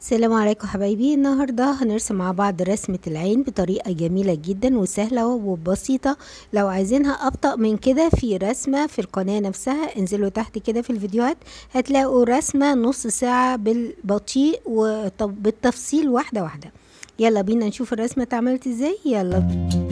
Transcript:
السلام عليكم حبايبي النهاردة هنرسم مع بعض رسمة العين بطريقة جميلة جدا وسهلة وبسيطة لو عايزينها أبطأ من كده في رسمة في القناة نفسها انزلوا تحت كده في الفيديوهات هتلاقوا رسمة نص ساعة بالبطيء وبالتفصيل واحدة واحدة يلا بينا نشوف الرسمة اتعملت ازاي يلا بينا.